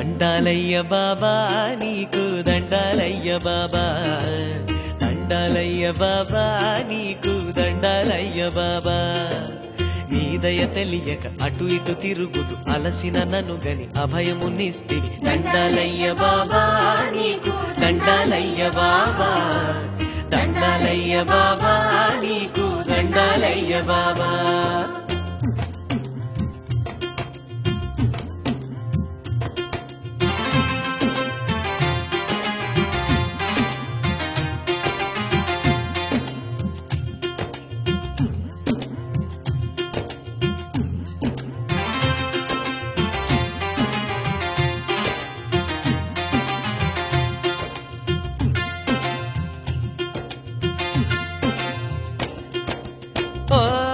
దండాలయ్య బాబా నీకు దండాలయ్య బాబా దండాలయ్య బాబా నీకు దండాలయ్య బాబా నీ దయ తెలియక అటు ఇటు తిరుగుతూ అలసిన నన్ను గని అభయమునిస్తివి దండాలయ్య బాబా నీకు దండాలయ్య బాబా దండాలయ్య బాబా నీకు దండాలయ్య బాబా ఓ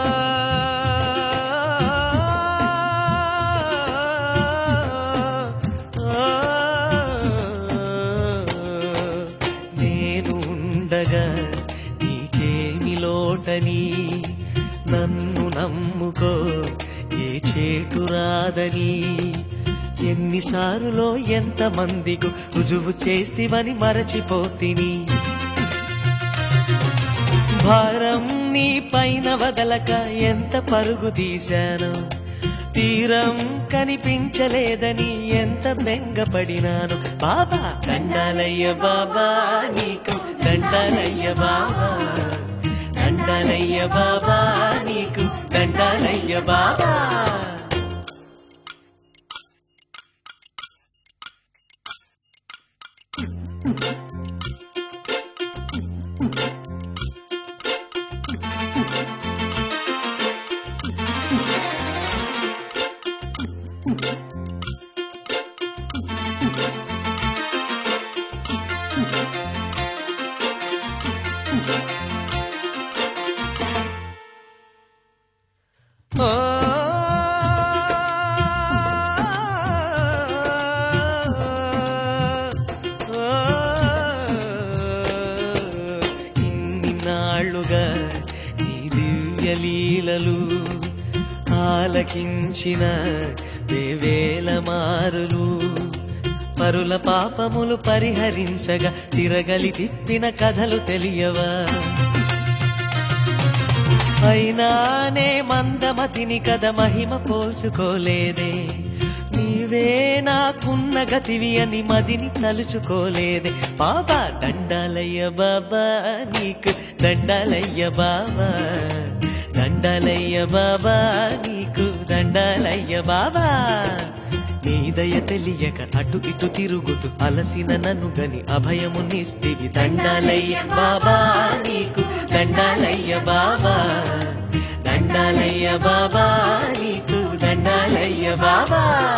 నేను ఉండగా నీకేమి లోటని నన్ను నమ్ముకో ఏ చేటు రాదని ఎన్నిసార్లో ఎంత మందికు రుజువు చేస్తివని మరచిపోతిని భారం నీ పైన వదలక ఎంత పరుగు తీశాను తీరం కనిపించలేదని ఎంత బెంగపడినాను బాబా దండాలయ్య బాబా నీకు దండాలయ్య బాబా దండాలయ్య బాబా నీకు దండాలయ్య బాబా ఓ ఇన్ని నాళ్ళుగా నీ దివ్య లీలలు ఆలకించిన దేవేల మారులు పరుల పాపములు పరిహరించగా తిరగలి తిప్పిన కథలు తెలియవా అయినానే మందమతిని కథ మహిమ పోల్చుకోలేదే నీవే నాకున్న గతివి అని మదిని తలుచుకోలేదే బాబా దండాలయ్య బాబా నీకు దండాలయ్య బాబా దండాలయ్య బాబా నీకు దండాలయ్య బాబా నీ దయ తెలియక అటు ఇటు తిరుగుతూ అలసిన నన్ను గని అభయమునిస్తివి దండాలయ్య బాబా నీకు దండాలయ్య బాబా దండాలయ్య బాబా నీకు దండాలయ్య బాబా